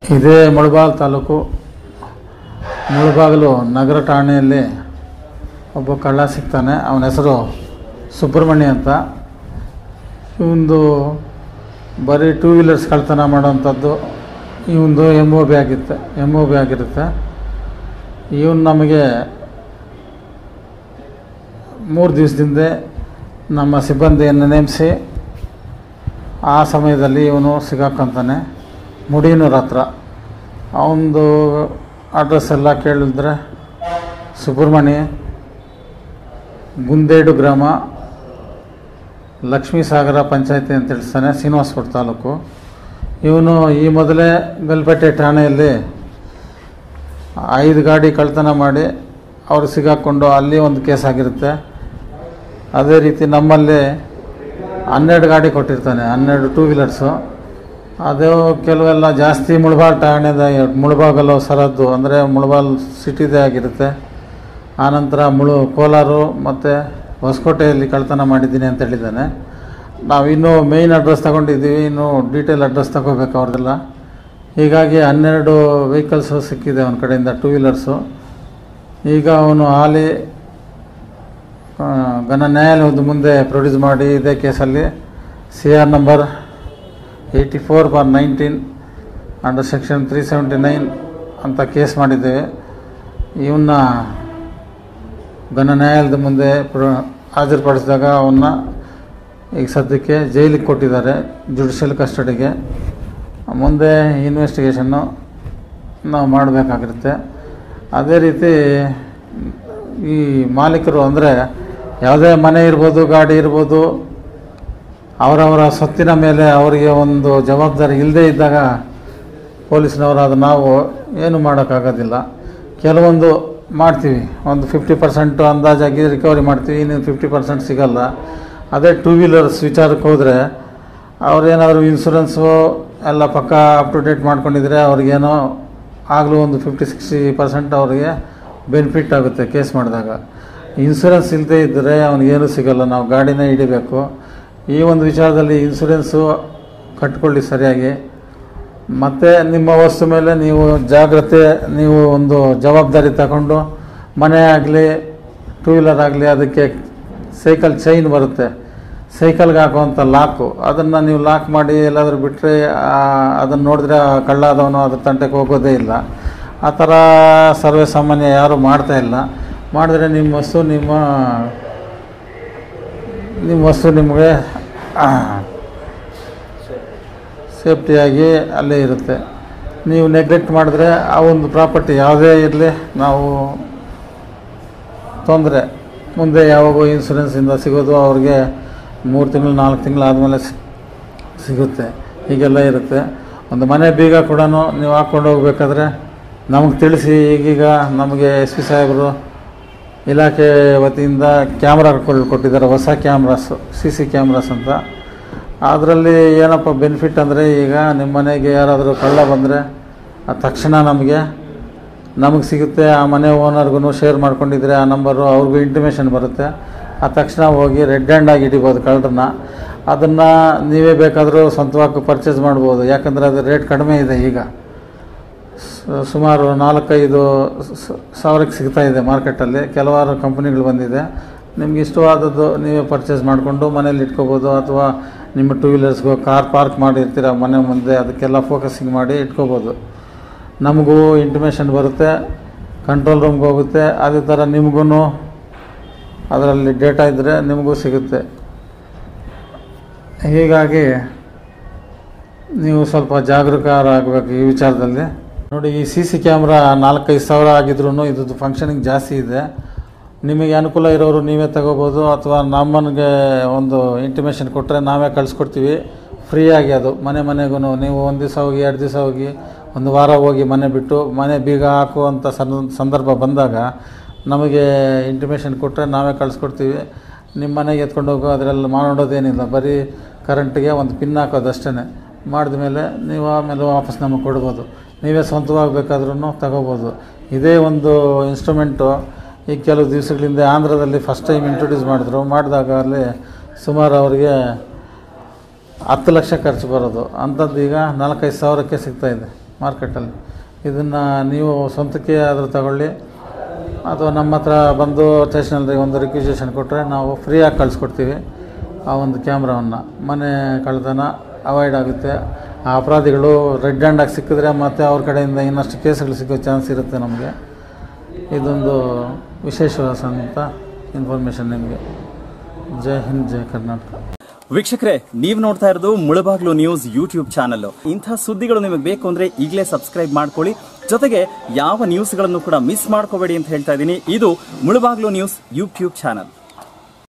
ಇದೇ ಮುಳಬಾಲ್ ತಾಲೂಕು ಮುಳಬಾಗಿಲು ನಗರ ಠಾಣೆಯಲ್ಲಿ ಒಬ್ಬ ಕಳ್ಳ ಸಿಗ್ತಾನೆ ಅವನ ಹೆಸರು ಸುಬ್ರಹ್ಮಣ್ಯ ಅಂತ ಇವಂದು ಬರೀ ಟೂ ವೀಲರ್ಸ್ ಕಳ್ತನ ಮಾಡೋವಂಥದ್ದು ಇವಂದು ಎಮ್ ಒ ಬಿ ಆಗಿರುತ್ತೆ ಎಮ್ ಒ ಬಿ ಆಗಿರುತ್ತೆ ಇವನು ನಮಗೆ ಮೂರು ದಿವಸದಿಂದ ನಮ್ಮ ಸಿಬ್ಬಂದಿಯನ್ನು ನೇಮಿಸಿ ಆ ಸಮಯದಲ್ಲಿ ಇವನು ಸಿಗಾಕೊಂತಾನೆ ಮುಡಿನೂರ ಹತ್ರ ಅವನದು ಅಡ್ರೆಸ್ ಎಲ್ಲ ಕೇಳಿದ್ರೆ ಸುಬ್ರಹ್ಮಣ್ಯ ಗುಂದೇಡು ಗ್ರಾಮ ಲಕ್ಷ್ಮೀ ಸಾಗರ ಪಂಚಾಯತಿ ಅಂತ ತಿಳಿಸ್ತಾನೆ ಶ್ರೀನಿವಾಸಪುರ ತಾಲೂಕು ಇವನು ಈ ಮೊದಲೇ ಗಲ್ಪೇಟೆ ಠಾಣೆಯಲ್ಲಿ ಐದು ಗಾಡಿ ಕಳ್ತನ ಮಾಡಿ ಅವ್ರು ಸಿಗಾಕೊಂಡು ಅಲ್ಲಿ ಒಂದು ಕೇಸ್ ಆಗಿರುತ್ತೆ ಅದೇ ರೀತಿ ನಮ್ಮಲ್ಲಿ ಹನ್ನೆರಡು ಗಾಡಿ ಕೊಟ್ಟಿರ್ತಾನೆ ಹನ್ನೆರಡು ಟೂ ವೀಲರ್ಸು ಅದು ಕೆಲವೆಲ್ಲ ಜಾಸ್ತಿ ಮುಳಬಾಲ್ ಠಾಣೆದ ಮುಳಬಾಗಲು ಸರಹದ್ದು ಅಂದರೆ ಮುಳಬಾಲ್ ಸಿಟಿದೇ ಆಗಿರುತ್ತೆ ಆನಂತರ ಮುಳು ಕೋಲಾರು ಮತ್ತು ಹೊಸಕೋಟೆಯಲ್ಲಿ ಕಳ್ತನ ಮಾಡಿದ್ದೀನಿ ಅಂತ ಹೇಳಿದ್ದಾನೆ ನಾವು ಇನ್ನೂ ಮೇಯ್ನ್ ಅಡ್ರೆಸ್ ತಗೊಂಡಿದ್ದೀವಿ ಇನ್ನೂ ಡೀಟೇಲ್ ಅಡ್ರೆಸ್ ತಗೋಬೇಕು ಅವ್ರದ್ದೆಲ್ಲ ಹೀಗಾಗಿ ಹನ್ನೆರಡು ವೆಹಿಕಲ್ಸು ಸಿಕ್ಕಿದೆ ಅವನ ಕಡೆಯಿಂದ ಟೂ ವೀಲರ್ಸು ಈಗ ಅವನು ಹಾಲಿ ಆ, ಘನ ನ್ಯಾಯಾಲಯದ ಮುಂದೆ ಪ್ರೊಡ್ಯೂಸ್ ಮಾಡಿ ಇದೇ ಕೇಸಲ್ಲಿ C R number eighty four bar nineteen under section three seventy nine ಅಂತ ಕೇಸ್ ಮಾಡಿದ್ದೇವೆ ಇವನ್ನ ಘನ ನ್ಯಾಯಾಲಯದ ಮುಂದೆ ಪ್ರ ಹಾಜರುಪಡಿಸಿದಾಗ ಅವನ್ನ ಈಗ ಸದ್ಯಕ್ಕೆ ಜೈಲಿಗೆ ಕೊಟ್ಟಿದ್ದಾರೆ ಜುಡಿಷಿಯಲ್ ಕಸ್ಟಡಿಗೆ ಮುಂದೆ ಇನ್ವೆಸ್ಟಿಗೇಷನ್ನು ನಾವು ಮಾಡಬೇಕಾಗಿರುತ್ತೆ ಅದೇ ರೀತಿ ಈ ಮಾಲೀಕರು ಅಂದರೆ ಯಾವುದೇ ಮನೆ ಇರ್ಬೋದು ಗಾಡಿ ಇರ್ಬೋದು ಅವರವರ ಸ್ವತ್ತಿನ ಮೇಲೆ ಅವರಿಗೆ ಒಂದು ಜವಾಬ್ದಾರಿ ಇಲ್ಲದೇ ಇದ್ದಾಗ ಪೊಲೀಸ್ನವರಾದ ನಾವು ಏನು ಮಾಡೋಕ್ಕಾಗೋದಿಲ್ಲ ಕೆಲವೊಂದು ಮಾಡ್ತೀವಿ ಒಂದು ಫಿಫ್ಟಿ ಪರ್ಸೆಂಟು ಅಂದಾಜಾಗಿ ರಿಕವರಿ ಮಾಡ್ತೀವಿ ಇನ್ನು ಫಿಫ್ಟಿ ಪರ್ಸೆಂಟ್ ಸಿಗಲ್ಲ ಅದೇ ಟೂ ವೀಲರ್ಸ್ ವಿಚಾರಕ್ಕೆ ಹೋದರೆ ಅವ್ರೇನಾದರೂ ಇನ್ಸೂರೆನ್ಸು ಎಲ್ಲ ಪಕ್ಕ ಅಪ್ ಟು ಡೇಟ್ ಮಾಡ್ಕೊಂಡಿದ್ರೆ ಅವ್ರಿಗೇನೋ ಆಗಲೂ ಒಂದು ಫಿಫ್ಟಿ ಸಿಕ್ಸ್ಟಿ ಪರ್ಸೆಂಟ್ ಅವರಿಗೆ ಬೆನಿಫಿಟ್ ಆಗುತ್ತೆ ಕೇಸ್ ಮಾಡಿದಾಗ ಇನ್ಸೂರೆನ್ಸ್ ಇಲ್ಲದೇ ಇದ್ದರೆ ಅವನಿಗೇನು ಸಿಗಲ್ಲ ನಾವು ಗಾಡಿನೇ ಹಿಡಿಬೇಕು ಈ ಒಂದು ವಿಚಾರದಲ್ಲಿ ಇನ್ಸೂರೆನ್ಸು ಕಟ್ಕೊಳ್ಳಿ ಸರಿಯಾಗಿ ಮತ್ತು ನಿಮ್ಮ ವಸ್ತು ಮೇಲೆ ನೀವು ಜಾಗ್ರತೆ ನೀವು ಒಂದು ಜವಾಬ್ದಾರಿ ತಗೊಂಡು ಮನೆ ಆಗಲಿ ಟೂ ವೀಲರ್ ಆಗಲಿ ಅದಕ್ಕೆ ಸೈಕಲ್ ಚೈನ್ ಬರುತ್ತೆ ಸೈಕಲ್ಗೆ ಹಾಕುವಂಥ ಲಾಕು ಅದನ್ನು ನೀವು ಲಾಕ್ ಮಾಡಿ ಎಲ್ಲಾದರೂ ಬಿಟ್ಟರೆ ಅದನ್ನು ನೋಡಿದ್ರೆ ಆ ಕಳ್ಳಾದವನು ಅದ್ರ ತಂಟೆಗೆ ಹೋಗೋದೇ ಇಲ್ಲ ಆ ಥರ ಸರ್ವೇ ಸಾಮಾನ್ಯ ಯಾರೂ ಮಾಡ್ತಾ ಇಲ್ಲ ಮಾಡಿದ್ರೆ ನಿಮ್ಮ ವಸ್ತು ನಿಮ್ಮ ನಿಮ್ಮ ವಸ್ತು ನಿಮಗೆ ಸೇಫ್ಟಿಯಾಗಿ ಅಲ್ಲೇ ಇರುತ್ತೆ ನೀವು ನೆಗ್ಲೆಕ್ಟ್ ಮಾಡಿದ್ರೆ ಆ ಒಂದು ಪ್ರಾಪರ್ಟಿ ಯಾವುದೇ ಇರಲಿ ನಾವು ತೊಂದರೆ ಮುಂದೆ ಯಾವಾಗೋ ಇನ್ಸೂರೆನ್ಸಿಂದ ಸಿಗೋದು ಅವ್ರಿಗೆ ಮೂರು ತಿಂಗಳು ನಾಲ್ಕು ತಿಂಗಳು ಆದಮೇಲೆ ಸಿಗುತ್ತೆ ಹೀಗೆಲ್ಲ ಇರುತ್ತೆ ಒಂದು ಮನೆ ಬೀಗ ಕೂಡ ನೀವು ಹಾಕ್ಕೊಂಡು ಹೋಗ್ಬೇಕಾದ್ರೆ ನಮಗೆ ತಿಳಿಸಿ ಈಗೀಗ ನಮಗೆ ಎಸ್ ಪಿ ಸಾಹೇಬರು ಇಲಾಖೆ ವತಿಯಿಂದ ಕ್ಯಾಮ್ರಾಗಳು ಕೊಟ್ಟಿದ್ದಾರೆ ಹೊಸ ಕ್ಯಾಮ್ರಾಸು ಸಿ ಸಿ ಕ್ಯಾಮ್ರಾಸ್ ಅಂತ ಅದರಲ್ಲಿ ಏನಪ್ಪ ಬೆನಿಫಿಟ್ ಅಂದರೆ ಈಗ ನಿಮ್ಮ ಮನೆಗೆ ಯಾರಾದರೂ ಕಳ್ಳ ಬಂದರೆ ತಕ್ಷಣ ನಮಗೆ ನಮಗೆ ಸಿಗುತ್ತೆ ಆ ಮನೆ ಓನರ್ಗೂ ಶೇರ್ ಮಾಡ್ಕೊಂಡಿದ್ರೆ ಆ ನಂಬರು ಅವ್ರಿಗೂ ಇಂಟಿಮೇಷನ್ ಬರುತ್ತೆ ಆ ತಕ್ಷಣ ಹೋಗಿ ರೆಡ್ ಹ್ಯಾಂಡಾಗಿ ಹಿಡಿಬೋದು ಕಳ್ಳರನ್ನ ಅದನ್ನು ನೀವೇ ಬೇಕಾದರೂ ಸ್ವಂತವಾಗಿ ಪರ್ಚೇಸ್ ಮಾಡ್ಬೋದು ಯಾಕಂದರೆ ಅದು ರೇಟ್ ಕಡಿಮೆ ಇದೆ ಈಗ ಸ- ಸುಮಾರು ನಾಲ್ಕೈದು ಸ- ಸಾವಿರಕ್ಕೆ ಸಿಗ್ತಾ ಇದೆ ಮಾರ್ಕೆಟಲ್ಲಿ ಕೆಲವಾರು ಕಂಪ್ನಿಗಳು ಬಂದಿದೆ ನಿಮ್ಗೆ ಇಷ್ಟವಾದದ್ದು ನೀವೇ ಪರ್ಚೇಸ್ ಮಾಡಿಕೊಂಡು ಮನೇಲಿ ಇಟ್ಕೋಬೋದು ಅಥವಾ ನಿಮ್ಮ ಟೂ ವೀಲರ್ಸ್ಗೋ ಕಾರ್ ಪಾರ್ಕ್ ಮಾಡಿರ್ತೀರ ಮನೆ ಮುಂದೆ ಅದಕ್ಕೆಲ್ಲ ಫೋಕಸಿಂಗ್ ಮಾಡಿ ಇಟ್ಕೋಬೋದು ನಮಗೂ ಇಂಟಿಮೇಷನ್ ಬರುತ್ತೆ ಕಂಟ್ರೋಲ್ ರೂಮ್ಗೆ ಹೋಗುತ್ತೆ ಅದೇ ಥರ ನಿಮಗೂ ಅದರಲ್ಲಿ ಡೇಟಾ ಇದ್ದರೆ ನಿಮಗೂ ಸಿಗುತ್ತೆ ಹೀಗಾಗಿ ನೀವು ಸ್ವಲ್ಪ ಜಾಗರೂಕರಾಗಬೇಕು ಈ ವಿಚಾರದಲ್ಲಿ ನೋಡಿ ಈ ಸಿ ಸಿ ಕ್ಯಾಮ್ರಾ ನಾಲ್ಕೈದು ಸಾವಿರ ಆಗಿದ್ರೂ ಇದ್ರದ್ದು ಫಂಕ್ಷನಿಂಗ್ ಜಾಸ್ತಿ ಇದೆ ನಿಮಗೆ ಅನುಕೂಲ ಇರೋರು ನೀವೇ ತಗೋಬೋದು ಅಥವಾ ನಮ್ಮನಿಗೆ ಒಂದು ಇಂಟಿಮೇಷನ್ ಕೊಟ್ಟರೆ ನಾವೇ ಕಳಿಸ್ಕೊಡ್ತೀವಿ ಫ್ರೀಯಾಗಿ ಅದು ಮನೆ ಮನೆಗೂ ನೀವು ಒಂದು ದಿವಸ ಹೋಗಿ ಎರಡು ದಿವಸ ಹೋಗಿ ಒಂದು ವಾರ ಹೋಗಿ ಮನೆ ಬಿಟ್ಟು ಮನೆ ಬೀಗ ಹಾಕುವಂಥ ಸಂ- ಸಂದರ್ಭ ಬಂದಾಗ ನಮಗೆ ಇಂಟಿಮೇಷನ್ ಕೊಟ್ಟರೆ ನಾವೇ ಕಳಿಸ್ಕೊಡ್ತೀವಿ ನಿಮ್ಮ ಮನೆಗೆ ಎತ್ಕೊಂಡು ಹೋಗೋ ಅದರಲ್ಲಿ ಮಾಡೋದೇನಿಲ್ಲ ಬರೀ ಕರೆಂಟಿಗೆ ಒಂದು ಪಿನ್ ಹಾಕೋದು ಅಷ್ಟೇ ಮಾಡಿದ ಮೇಲೆ ನೀವು ಆಮೇಲೆ ವಾಪಸ್ ನಮಗೆ ಕೊಡ್ಬೋದು ನೀವೇ ಸ್ವಂತವಾಗಿ ಬೇಕಾದ್ರೂ ತಗೋಬೋದು ಇದೇ ಒಂದು ಇನ್ಸ್ಟ್ರೂಮೆಂಟು ಈ ಕೆಲವು ದಿವಸಗಳಿಂದ ಆಂಧ್ರದಲ್ಲಿ ಫಸ್ಟ್ ಟೈಮ್ ಇಂಟ್ರೊಡ್ಯೂಸ್ ಮಾಡಿದ್ರು ಮಾಡಿದಾಗ ಅಲ್ಲಿ ಸುಮಾರು ಅವರಿಗೆ ಹತ್ತು ಲಕ್ಷ ಖರ್ಚು ಬರೋದು ಅಂಥದ್ದು ಈಗ ನಾಲ್ಕೈದು ಸಾವಿರಕ್ಕೆ ಸಿಗ್ತಾಯಿದೆ ಮಾರ್ಕೆಟಲ್ಲಿ ಇದನ್ನು ನೀವು ಸ್ವಂತಕ್ಕೆ ಆದರೂ ತಗೊಳ್ಳಿ ಅಥವಾ ನಮ್ಮ ಹತ್ರ ಬಂದು ಸ್ಟೇಷನಲ್ಲಿ ಒಂದು ರಿಕ್ವಿಸೇಷನ್ ಕೊಟ್ಟರೆ ನಾವು ಫ್ರೀಯಾಗಿ ಕಳಿಸ್ಕೊಡ್ತೀವಿ ಆ ಒಂದು ಕ್ಯಾಮ್ರಾವನ್ನು ಮನೆ ಕಳ್ತನ ಅವಾಯ್ಡ್ ಆಗುತ್ತೆ ಆ ಅಪರಾಧಿಗಳು ರೆಡ್ ಹ್ಯಾಂಡಾಗಿ ಸಿಕ್ಕಿದ್ರೆ ಮತ್ತು ಅವ್ರ ಕಡೆಯಿಂದ ಇನ್ನಷ್ಟು ಕೇಸ್ಗಳು ಸಿಗೋ ಚಾನ್ಸ್ ಇರುತ್ತೆ ನಮಗೆ ಇದೊಂದು ವಿಶೇಷವಾದಂಥ ಇನ್ಫಾರ್ಮೇಷನ್ ನಿಮಗೆ ಜೈ ಹಿಂದ್ ಜೈ ಕರ್ನಾಟಕ ವೀಕ್ಷಕರೇ ನೀವು ನೋಡ್ತಾ ಇರೋದು ಮುಳಬಾಗ್ಲು ನ್ಯೂಸ್ ಯೂಟ್ಯೂಬ್ ಚಾನಲ್ ಇಂಥ ಸುದ್ದಿಗಳು ನಿಮಗೆ ಬೇಕು ಅಂದ್ರೆ ಈಗಲೇ ಸಬ್ಸ್ಕ್ರೈಬ್ ಮಾಡ್ಕೊಳ್ಳಿ ಜೊತೆಗೆ ಯಾವ ನ್ಯೂಸ್ಗಳನ್ನು ಕೂಡ ಮಿಸ್ ಮಾಡ್ಕೋಬೇಡಿ ಅಂತ ಹೇಳ್ತಾ ಇದ್ದೀನಿ ಇದು ಮುಳಬಾಗ್ಲು ನ್ಯೂಸ್ ಯೂಟ್ಯೂಬ್ ಚಾನಲ್